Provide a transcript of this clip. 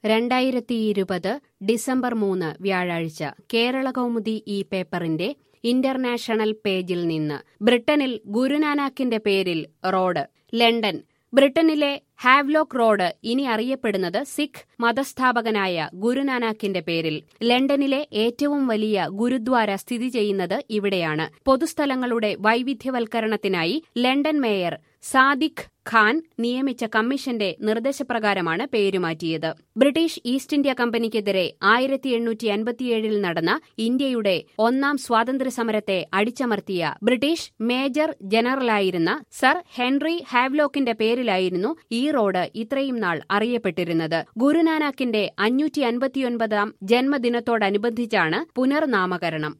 രണ്ടായിരത്തി ഇരുപത് ഡിസംബർ മൂന്ന് വ്യാഴാഴ്ച കേരള കൗമുദി ഈ പേപ്പറിന്റെ ഇന്റർനാഷണൽ പേജിൽ നിന്ന് ബ്രിട്ടനിൽ ഗുരുനാനാക്കിന്റെ പേരിൽ റോഡ് ലണ്ടൻ ബ്രിട്ടനിലെ ഹാവ്ലോക്ക് റോഡ് ഇനി അറിയപ്പെടുന്നത് സിഖ് മതസ്ഥാപകനായ ഗുരുനാനാക്കിന്റെ പേരിൽ ലണ്ടനിലെ ഏറ്റവും വലിയ ഗുരുദ്വാര സ്ഥിതി ചെയ്യുന്നത് ഇവിടെയാണ് പൊതുസ്ഥലങ്ങളുടെ വൈവിധ്യവൽക്കരണത്തിനായി ലണ്ടൻ മേയർ സാദിഖ് ഖാൻ നിയമിച്ച കമ്മീഷന്റെ നിർദ്ദേശപ്രകാരമാണ് പേരുമാറ്റിയത് ബ്രിട്ടീഷ് ഈസ്റ്റ് ഇന്ത്യ കമ്പനിക്കെതിരെ ആയിരത്തി എണ്ണൂറ്റി അൻപത്തിയേഴിൽ നടന്ന ഇന്ത്യയുടെ ഒന്നാം സ്വാതന്ത്ര്യ സമരത്തെ അടിച്ചമർത്തിയ ബ്രിട്ടീഷ് മേജർ ജനറലായിരുന്ന സർ ഹെൻറി ഹാവ്ലോക്കിന്റെ പേരിലായിരുന്നു ഈ റോഡ് ഇത്രയും നാൾ അറിയപ്പെട്ടിരുന്നത് ഗുരുനാനാക്കിന്റെ അഞ്ഞൂറ്റി അൻപത്തിയൊൻപതാം ജന്മദിനത്തോടനുബന്ധിച്ചാണ് പുനർനാമകരണം